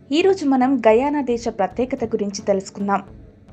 ఈరోజు మనం గయానా దేశ ప్రత్యేకత గురించి తెలుసుకుందాం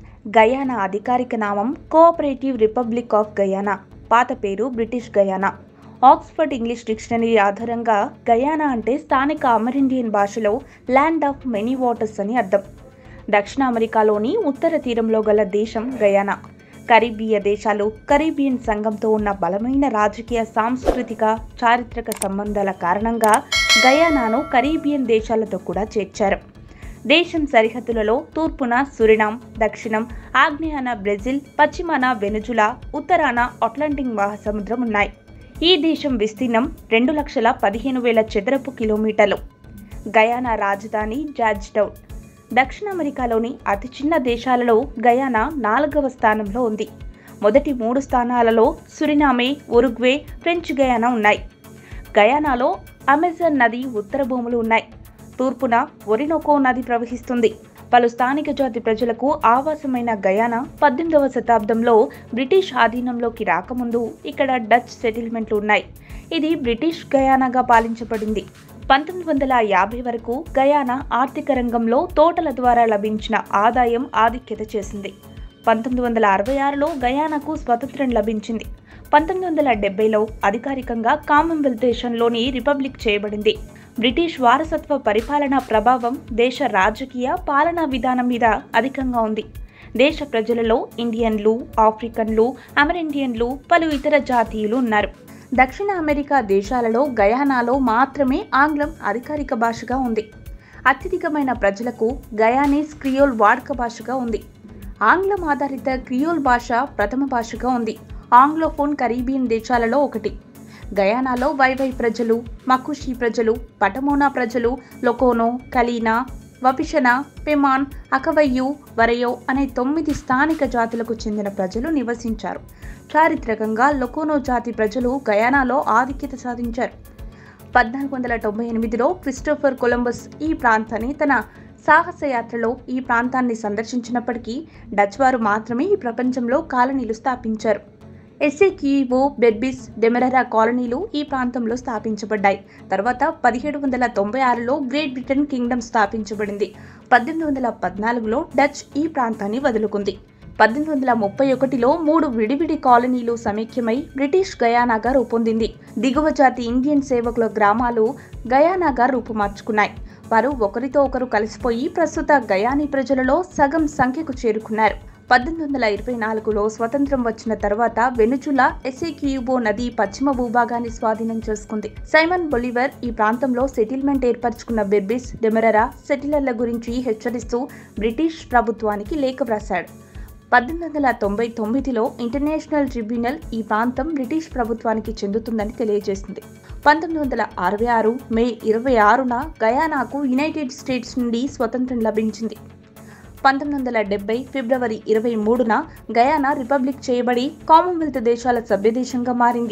గయానా అధికారిక నామం కోఆపరేటివ్ రిపబ్లిక్ ఆఫ్ గయానా పాత పేరు British Guyana Oxford English dictionary ఆధారంగా గయానా అంటే స్థానిక అమరిండియన్ భాషలో ల్యాండ్ ఆఫ్ మెనీ వాటర్స్ అని అర్థం దక్షిణ అమెరికాలోని ఉత్తర తీరంలో గల దేశం గయానా కరీబియ దేశాలు కరీబియన్ సంఘంతో ఉన్న బలమైన రాజకీయ సాంస్కృతిక చారిత్రక సంబంధాల కారణంగా గయానాను కరీబియన్ దేశాలతో కూడా చేర్చారు దేశం సరిహద్దులలో తూర్పున సురినాం దక్షిణం ఆగ్నేయాన బ్రెజిల్ పశ్చిమాన వెనుజులా ఉత్తరాన అట్లాంటిక్ మహాసముద్రం ఉన్నాయి ఈ దేశం విస్తీర్ణం రెండు లక్షల పదిహేను వేల చదరపు కిలోమీటర్లు గయానా రాజధాని జార్జ్ టౌన్ దక్షిణ అమెరికాలోని అతి చిన్న దేశాలలో గయానా నాలుగవ స్థానంలో ఉంది మొదటి మూడు స్థానాలలో సురినామే ఉరుగ్వే ఫ్రెంచ్ గయానా ఉన్నాయి గయానాలో అమెజాన్ నది ఉత్తర భూములు ఉన్నాయి తూర్పున ఒరినోకో నది ప్రవహిస్తుంది పలు స్థానిక జాతి ప్రజలకు ఆవాసమైన గయానా పద్దెనిమిదవ శతాబ్దంలో బ్రిటిష్ ఆధీనంలోకి రాకముందు ఇక్కడ డచ్ సెటిల్మెంట్లు ఉన్నాయి ఇది బ్రిటిష్ గయానాగా పాలించబడింది పంతొమ్మిది వందల యాభై వరకు గయానా ఆర్థిక రంగంలో తోటల ద్వారా లభించిన ఆదాయం ఆధిక్యత చేసింది పంతొమ్మిది వందల అరవై ఆరులో గయానాకు స్వతంత్రం లభించింది పంతొమ్మిది వందల డెబ్బైలో అధికారికంగా కామన్వెల్త్ దేశంలోని రిపబ్లిక్ చేయబడింది బ్రిటిష్ వారసత్వ పరిపాలనా ప్రభావం దేశ రాజకీయ పాలనా విధానం మీద అధికంగా ఉంది దేశ ప్రజలలో ఇండియన్లు ఆఫ్రికన్లు అమెరిండియన్లు పలు ఇతర జాతీయులు ఉన్నారు దక్షిణ అమెరికా దేశాలలో గయానాలో మాత్రమే ఆంగ్లం అధికారిక భాషగా ఉంది అత్యధికమైన ప్రజలకు గయానీస్ క్రియోల్ వాడుక భాషగా ఉంది ఆంగ్లం ఆధారిత క్రియోల్ భాష ప్రథమ భాషగా ఉంది ఆంగ్లోఫోన్ కరీబియన్ దేశాలలో ఒకటి గయానాలో వైవై ప్రజలు మకుషి ప్రజలు పటమోనా ప్రజలు లొకోనో కలీనా వపిషన పెమాన్ అకవయ్యు వరయో అనే తొమ్మిది స్థానిక జాతులకు చెందిన ప్రజలు నివసించారు చారిత్రకంగా లొకోనో జాతి ప్రజలు గయానాలో ఆధిక్యత సాధించారు పద్నాలుగు వందల తొంభై ఎనిమిదిలో క్రిస్టోఫర్ కొలంబస్ ఈ ప్రాంతాన్ని తన సాహసయాత్రలో ఈ ప్రాంతాన్ని సందర్శించినప్పటికీ డచ్ వారు మాత్రమే ఈ ప్రపంచంలో కాలనీలు స్థాపించారు ఎస్ఏక్యూఓ బెర్బిస్ డెమెరరా కాలనీలు ఈ ప్రాంతంలో స్థాపించబడ్డాయి తర్వాత పదిహేడు వందల తొంభై ఆరులో గ్రేట్ బ్రిటన్ కింగ్డమ్ స్థాపించబడింది పద్దెనిమిది వందల పద్నాలుగులో డచ్ ఈ ప్రాంతాన్ని వదులుకుంది పద్దెనిమిది వందల ముప్పై ఒకటిలో మూడు విడివిడి కాలనీలు సమైక్యమై బ్రిటిష్ గయానాగా రూపొందింది దిగువ జాతి ఇండియన్ సేవకుల గ్రామాలు గయానాగా రూపుమార్చుకున్నాయి వారు ఒకరితో ఒకరు కలిసిపోయి ప్రస్తుత గయానీ ప్రజలలో సగం సంఖ్యకు చేరుకున్నారు పద్దెనిమిది వందల ఇరవై నాలుగులో స్వతంత్రం వచ్చిన తర్వాత వెనుజులా ఎస్ఏక్యూబో నది పశ్చిమ భూభాగాన్ని స్వాధీనం చేసుకుంది సైమన్ బొలివర్ ఈ ప్రాంతంలో సెటిల్మెంట్ ఏర్పరచుకున్న బెర్బిస్ డెమెరరా సెటిలర్ల గురించి హెచ్చరిస్తూ బ్రిటిష్ ప్రభుత్వానికి లేఖ వ్రాశాడు పద్దెనిమిది వందల తొంభై తొమ్మిదిలో ఇంటర్నేషనల్ ట్రిబ్యునల్ ఈ ప్రాంతం బ్రిటిష్ ప్రభుత్వానికి చెందుతుందని తెలియజేసింది పంతొమ్మిది వందల అరవై ఆరు మే ఇరవై ఆరున గయానాకు యునైటెడ్ స్టేట్స్ నుండి స్వతంత్రం లభించింది పంతొమ్మిది వందల డెబ్బై ఫిబ్రవరి ఇరవై మూడున గయానా రిపబ్లిక్ చేయబడి కామన్వెల్త్ దేశాల సభ్యదేశంగా మారింది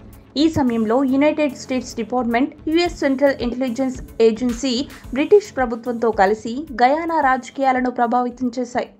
ఈ సమయంలో United States Department US Central Intelligence Agency British ప్రభుత్వంతో కలిసి గయానా రాజకీయాలను ప్రభావితం చేశాయి